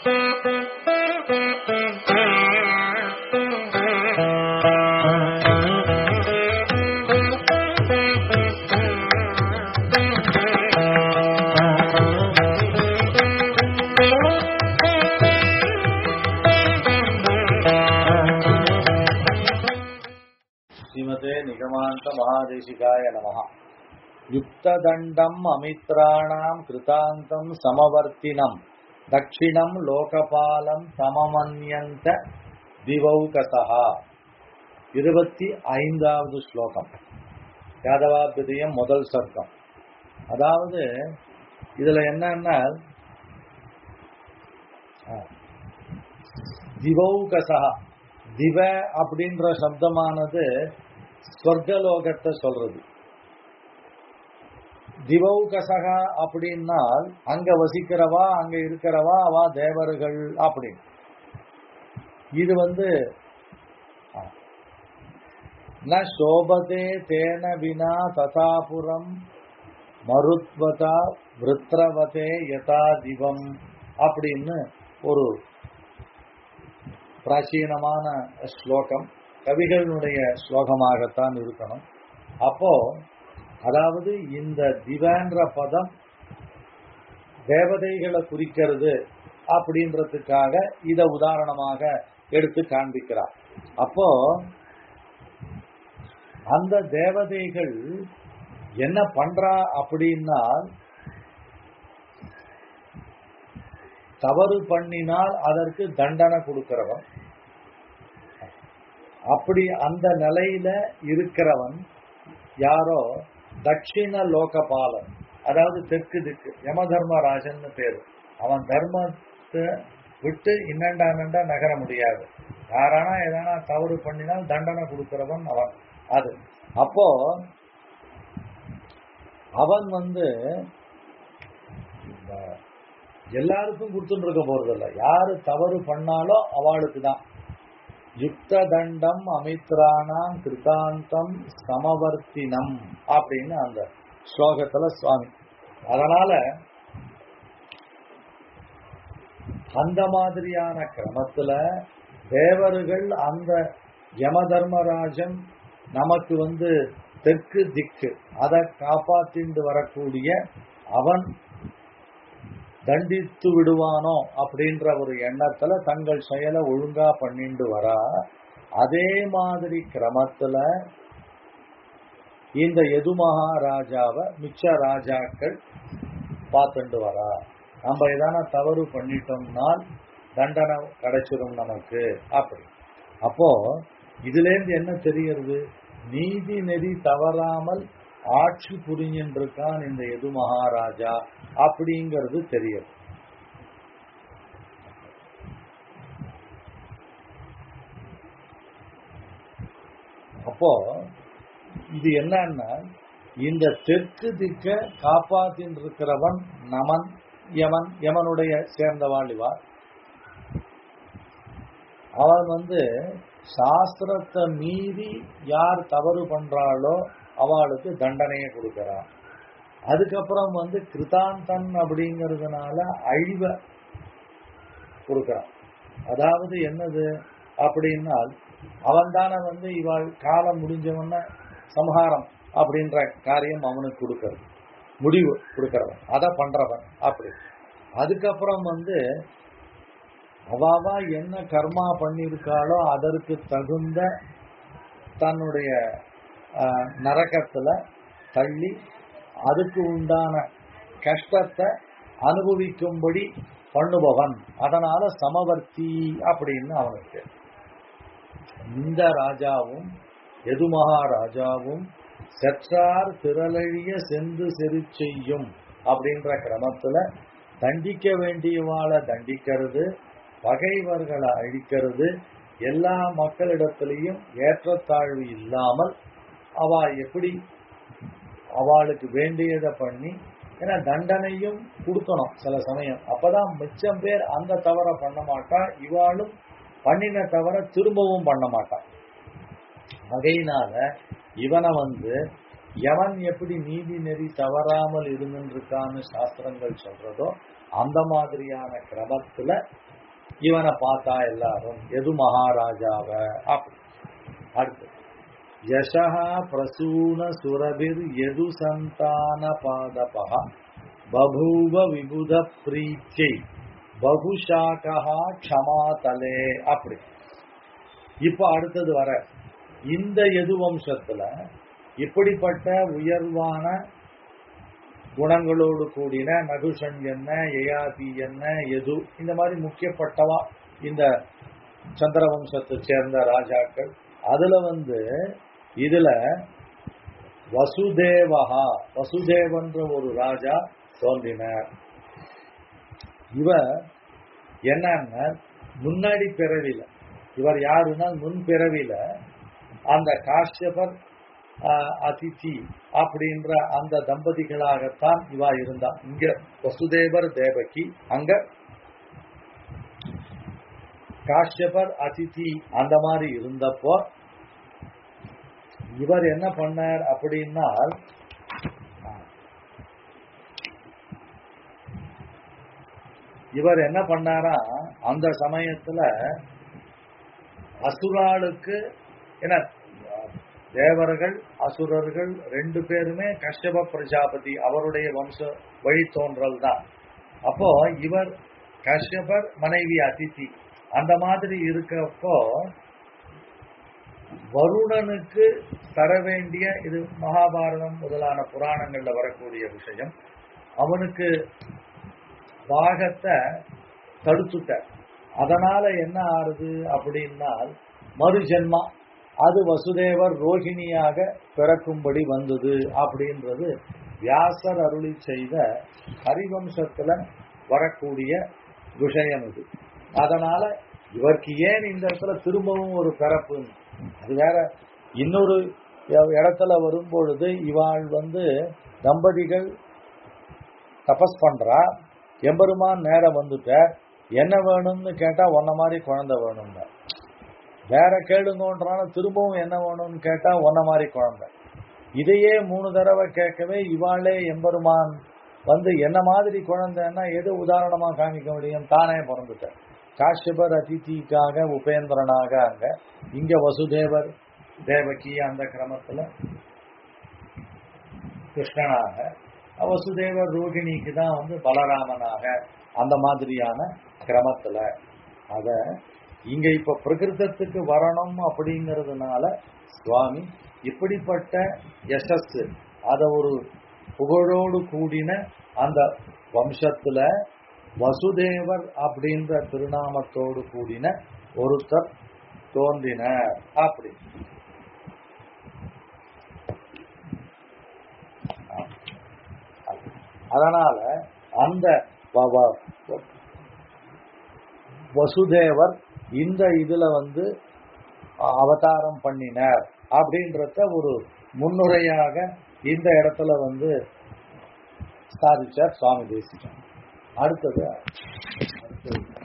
ஸ்ரீமதே நிகமாந்த மகாதேசிகாய நமஹ யுக்ததண்டம் அமித்ராணாம் கிருதாந்தம் சமவர்த்தினம் தட்சிணம் லோகபாலம் சமமன்யந்த திவௌகசா இருபத்தி ஐந்தாவது ஸ்லோகம் யாதவாபிதயம் முதல் சர்க்கம் அதாவது இதுல என்னன்னா திவௌகசா திவ அப்படின்ற சப்தமானது ஸ்வர்கலோகத்தை சொல்றது திவௌகசகா அப்படின்னால் அங்க வசிக்கிறவா அங்க இருக்கிறவா அவா தேவர்கள் அப்படின்னு இது வந்து ந சோபதே தேன வினா ததாபுரம் மருத்வதா விருத்ரவதே யதா திவம் அப்படின்னு ஒரு பிராச்சீனமான ஸ்லோகம் கவிகளுடைய ஸ்லோகமாகத்தான் இருக்கணும் அப்போ அதாவது இந்த திவன்ற பதம் தேவதைகளை குறிக்கிறது அப்படின்றதுக்காக இத உதாரணமாக எடுத்து காண்பிக்கிறார் அப்போ அந்த தேவதைகள் என்ன பண்றா அப்படின்னா தவறு பண்ணினால் அதற்கு தண்டனை கொடுக்கிறவன் அப்படி அந்த நிலையில இருக்கிறவன் யாரோ தட்சிண லோகபாலன் அதாவது தெற்கு திக்கு யம தர்மராஜன் பேரு அவன் தர்மத்தை விட்டு இன்னண்டா இன்னண்டா நகர முடியாது யாரானா எதனா தவறு பண்ணினால் தண்டனை கொடுக்கிறவன் அவன் அது அப்போ அவன் வந்து எல்லாருக்கும் கொடுத்துட்டு இருக்க போறதில்ல யாரு தவறு பண்ணாலோ அவளுக்கு தான் யுக்த தண்டம் அமித்ரானாம் கிருதாந்தம் சமவர்த்தினம் அப்படின்னு அந்த ஸ்லோகத்துல சுவாமி அதனால அந்த மாதிரியான கிரமத்துல தேவர்கள் அந்த யம தர்மராஜன் நமக்கு வந்து தெற்கு திக்கு அதை காப்பாத்திண்டு வரக்கூடிய அவன் தண்டித்து விடுவானோ அப்படின்ற ஒரு எண்ணத்துல தங்கள் செயலை ஒழுங்கா பண்ணிட்டு வரா அதே மாதிரி கிரமத்துல இந்த எது மகாராஜாவை மிச்ச ராஜாக்கள் பார்த்துட்டு வரா நம்ம எதான தவறு பண்ணிட்டோம்னால் தண்டனை கிடைச்சிடும் நமக்கு அப்படி அப்போ இதுல இருந்து என்ன தெரிகிறது நீதி நெறி தவறாமல் ஆட்சி புரிஞ்சின்னு இருக்கான் இந்த எது மகாராஜா அப்படிங்கிறது தெரியுது அப்போ இது என்னன்னா இந்த தெற்கு திக்க காப்பாத்தின் இருக்கிறவன் நமன் யமன் யமனுடைய சேர்ந்தவாள் அவன் வந்து சாஸ்திரத்தை மீறி யார் தவறு பண்றாளோ அவளுக்கு தண்டனையை கொடுக்கிறான் அதுக்கப்புறம் வந்து கிருதாந்தன் அப்படிங்கிறதுனால அழிவ கொடுக்கிறான் அதாவது என்னது அப்படின்னால் அவன் தானே வந்து இவாள் காலம் முடிஞ்சவன சம்ஹாரம் அப்படின்ற காரியம் அவனுக்கு கொடுக்கறது முடிவு கொடுக்கறவன் அதை பண்றவன் அப்படி அதுக்கப்புறம் வந்து அவாவா என்ன கர்மா பண்ணியிருக்காளோ அதற்கு தகுந்த தன்னுடைய நரகத்துல தள்ளி அதுக்கு உண்டான கஷ்டத்தை அனுபவிக்கும்படி பண்ணுபவன் அதனால சமவர்த்தி அப்படின்னு அவனுக்கு இந்த ராஜாவும் எது மகாராஜாவும் செற்றார் திரளழிய சென்று செரு செய்யும் அப்படின்ற கிரமத்துல தண்டிக்க வேண்டியவாளை தண்டிக்கிறது பகைவர்களை அழிக்கிறது எல்லா மக்களிடத்திலையும் ஏற்றத்தாழ்வு இல்லாமல் அவ எப்படி அவளுக்கு வேண்டியதை பண்ணி ஏன்னா தண்டனையும் கொடுக்கணும் சில சமயம் அப்பதான் மிச்சம் பேர் அந்த தவற பண்ண மாட்டா இவாளும் பண்ணின தவிர திரும்பவும் பண்ண மாட்டான் அதையினால இவனை வந்து எவன் எப்படி நீதி நெறி தவறாமல் இருந்துருக்கான்னு சாஸ்திரங்கள் சொல்றதோ அந்த மாதிரியான கிரமத்துல இவனை பார்த்தா எல்லாரும் எது மகாராஜாவ அப்படி அடுத்து யசா பிரசூன சுரபிர் எது சந்தான பாதபா பபூவ விபுத பிரீச்சை பகுஷாகா க்ஷமாதலே அப்படி இப்ப அடுத்தது வர இந்த எது வம்சத்துல இப்படிப்பட்ட உயர்வான குணங்களோடு கூடின நகுஷன் என்ன யயாதி என்ன எது இந்த மாதிரி முக்கியப்பட்டவா இந்த சந்திர வம்சத்தை சேர்ந்த ராஜாக்கள் அதுல வந்து இதுல வசுதேவஹா வசுதேவன்ற ஒரு ராஜா தோன்றினார் இவர் என்னன்னா முன்னாடி பிறவில இவர் யாருன்னா முன் பிறவில அந்த காஷ்யபர் அதிதி அப்படின்ற அந்த தம்பதிகளாகத்தான் இவா இருந்தா இங்க வசுதேவர் தேவகி அங்க காஷ்யபர் அதிதி அந்த மாதிரி இருந்தப்போ இவர் என்ன பண்ணார் அப்படின்னா இவர் என்ன பண்ணாரா அந்த சமயத்துல அசுராளுக்கு என்ன தேவர்கள் அசுரர்கள் ரெண்டு பேருமே கஷ்யப பிரஜாபதி அவருடைய வம்ச வழித்தோன்றல் தான் அப்போ இவர் கஷ்யபர் மனைவி அதிதி அந்த மாதிரி இருக்கப்போ வருணனுக்கு தர வேண்டிய இது மகாபாரதம் முதலான புராணங்கள்ல வரக்கூடிய விஷயம் அவனுக்கு பாகத்தை தடுத்துட்ட அதனால என்ன ஆறுது அப்படின்னால் மறுஜென்மா அது வசுதேவர் ரோஹிணியாக பிறக்கும்படி வந்தது அப்படின்றது வியாசர் அருளி செய்த ஹரிவம்சத்துல வரக்கூடிய விஷயம் இது அதனால இவருக்கு ஏன் இந்த இடத்துல திரும்பவும் ஒரு பிறப்பு அது வேற இன்னொரு இடத்துல வரும்பொழுது இவாள் வந்து தம்பதிகள் தபஸ் பண்றா எம்பெருமான் நேரம் வந்துட்ட என்ன வேணும்னு கேட்டா ஒன்ன மாதிரி குழந்தை வேணும்ங்க வேற கேளுங்கன்றாலும் திரும்பவும் என்ன வேணும்னு கேட்டா ஒன்ன மாதிரி குழந்தை இதையே மூணு தடவை கேட்கவே இவாளே எம்பெருமான் வந்து என்ன மாதிரி குழந்தைன்னா எது உதாரணமா காமிக்க முடியும் தானே பிறந்துட்ட காஷ்யபர் அதிதிக்காக உபேந்திரனாக அங்க இங்க வசுதேவர் தேவகி அந்த கிரமத்துல கிருஷ்ணனாக வசுதேவர் ரோகிணிக்கு தான் வந்து பலராமனாக அந்த மாதிரியான கிரமத்துல அத இங்க இப்ப பிரகிருதத்துக்கு வரணும் அப்படிங்கிறதுனால சுவாமி இப்படிப்பட்ட யசஸ் அத ஒரு புகழோடு கூடின அந்த வம்சத்துல வசுதேவர் அப்படின்ற திருநாமத்தோடு கூடின ஒருத்தர் தோன்றினர் அப்படி அதனால அந்த வசுதேவர் இந்த இதுல வந்து அவதாரம் பண்ணினார் அப்படின்றத ஒரு முன்னுரையாக இந்த இடத்துல வந்து சாதிச்சார் சுவாமி தேசிகன் அடுத்தது அடுத்தது